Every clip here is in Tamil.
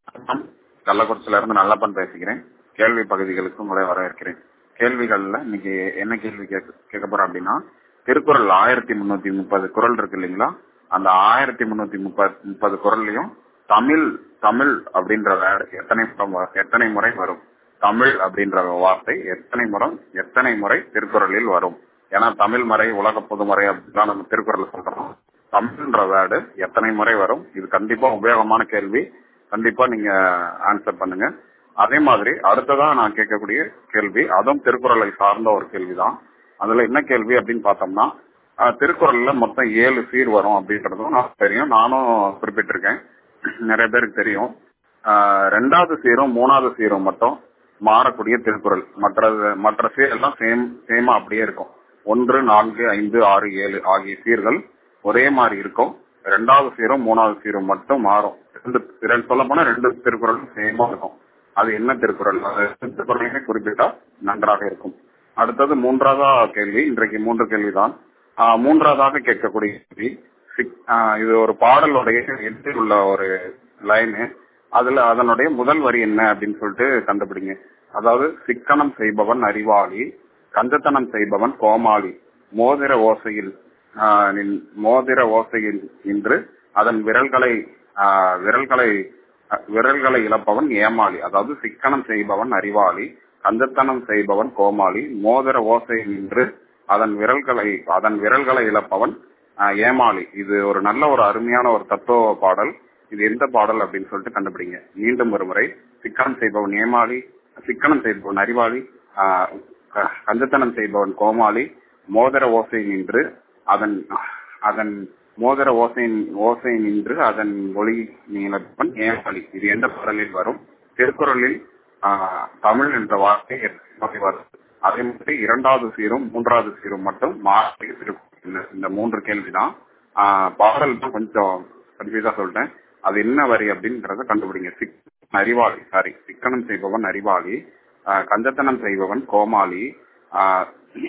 வணக்கம் கள்ளக்குறிச்சியில இருந்து நல்லப்பன் பேசுகிறேன் கேள்வி பகுதிகளுக்கு முறை வரவேற்கிறேன் கேள்விகள்ல இன்னைக்கு என்ன கேள்வி கேட்க கேட்க போறோம் அப்படின்னா திருக்குறள் ஆயிரத்தி முன்னூத்தி முப்பது குரல் இருக்கு இல்லைங்களா அந்த ஆயிரத்தி முன்னூத்தி முப்பது முப்பது குரல்லையும் தமிழ் தமிழ் அப்படின்ற word எத்தனை முறை வ- எத்தனை முறை வரும் தமிழ் அப்படின்ற வார்த்தை எத்தனை முறை எத்தனை முறை திருக்குறளில் வரும் ஏன்னா தமிழ் முறை உலக பொதுமுறை அப்படிலாம் நம்ம திருக்குறள் சொல்றோம் தமிழ்ன்ற வேர்டு எத்தனை முறை வரும் இது கண்டிப்பா உபயோகமான கேள்வி கண்டிப்பா நீங்க ஆன்சர் பண்ணுங்க அதே மாதிரி அடுத்ததா நான் கேட்கக்கூடிய கேள்வி அதுவும் திருக்குறளை சார்ந்த ஒரு கேள்விதான் அதுல என்ன கேள்வி அப்படின்னு பார்த்தோம்னா ஆஹ், திருக்குறள்ல மொத்தம் ஏழு சீர் வரும் அப்படின்றதும் நான் தெரியும் நானும் குறிப்பிட்டிருக்கேன் நிறைய பேருக்கு தெரியும் ஆஹ், ரெண்டாவது சீரும் மூணாவது சீரும் மட்டும் மாறக்கூடிய திருக்குறள் மற்ற மற்ற சீர் எல்லாம் சேம் சேமா அப்படியே இருக்கும் ஒன்று நான்கு ஐந்து ஆறு ஏழு ஆகிய சீர்கள் ஒரே மாதிரி இருக்கும் ரெண்டாவது சீரும் மூணாவது சீரும் மட்டும் மாறும் ரெண்டு ரெண்டு சொல்ல போனா ரெண்டு திருக்குறளும் சேமா இருக்கும் அது என்ன திருக்குறள் அது திருக்குறளையுமே குறிப்பிட்டா நன்றாக இருக்கும் அடுத்தது மூன்றாவதா கேள்வி இன்றைக்கு மூன்று கேள்விதான் ஆஹ் மூன்றாவதாக கேட்கக்கூடிய கேள்வி சிக்- ஆஹ் இது ஒரு பாடலுடைய எட்டில் உள்ள ஒரு லைனு அதுல அதனுடைய முதல் வரி என்ன அப்படின்னு சொல்லிட்டு கண்டுபிடிங்க அதாவது சிக்கனம் செய்பவன் அறிவாளி கஞ்சத்தனம் செய்பவன் கோமாளி மோதிர ஓசையில் ஆஹ் நின்- மோதிர ஓசையில் நின்று அதன் விரல்களை ஆஹ் விரல்களை அஹ் விரல்களை இழப்பவன் ஏமாளி அதாவது சிக்கனம் செய்பவன் அறிவாளி கஞ்சத்தனம் செய்பவன் கோமாளி மோதிர ஓசையில் நின்று அதன் விரல்களை அதன் விரல்களை இழப்பவன் ஆஹ் ஏமாளி இது ஒரு நல்ல ஒரு அருமையான ஒரு தத்துவ பாடல் இது எந்த பாடல் அப்படின்னு சொல்லிட்டு கண்டுபிடிங்க மீண்டும் ஒரு முறை சிக்கனம் செய்பவன் ஏமாளி சிக்கனம் செய்பவன் அறிவாளி ஆஹ் க- கஞ்சத்தனம் செய்பவன் கோமாளி மோதிர ஓசை நின்று அதன் அதன் மோதிர ஓசை ஓசை நின்று அதன் ஒளி நீளப்பன் ஏமாளி இது எந்த பாடலில் வரும் திருக்குறளில் ஆஹ், தமிழ் என்ற வார்த்தை எப்படி வரும் அதே மாதிரி இரண்டாவது சீரும் மூன்றாவது சீரும் மட்டும் மாறி இருக்கும் இந்த- இந்த மூன்று கேள்விதான் ஆஹ், பாடல் தான் கொஞ்சம் கன்ஃபியூஸா சொல்லிட்டேன் அது என்ன வரி அப்படின்றத கண்டுபிடிங்க சிக் அறிவாளி சாரி சிக்கனம் செய்பவன் அறிவாளி ஆஹ், கஞ்சத்தனம் செய்பவன் கோமாளி ஆஹ்,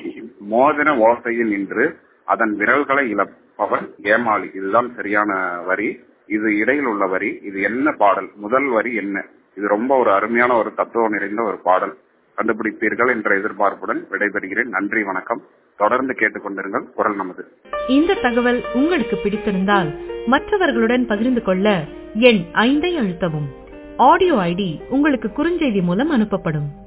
மோதிர ஓசையில் நின்று அதன் விரல்களை இழப்பவன் ஏமாளி இதுதான் சரியான வரி இது இடையில் உள்ள வரி இது என்ன பாடல் முதல் வரி என்ன இது ரொம்ப ஒரு அருமையான ஒரு தத்துவம் நிறைந்த ஒரு பாடல் கண்டுபிடிப்பீர்கள் என்ற எதிர்பார்ப்புடன் விடைபெறுகிறேன் நன்றி வணக்கம் தொடர்ந்து கேட்டுக்கொண்டிருங்கள் குரல் நமது இந்த தகவல் உங்களுக்கு பிடித்திருந்தால் மற்றவர்களுடன் பகிர்ந்து கொள்ள எண் ஐந்தை அழுத்தவும் ஆடியோ ஐடி உங்களுக்கு குறுஞ்செய்தி மூலம் அனுப்பப்படும்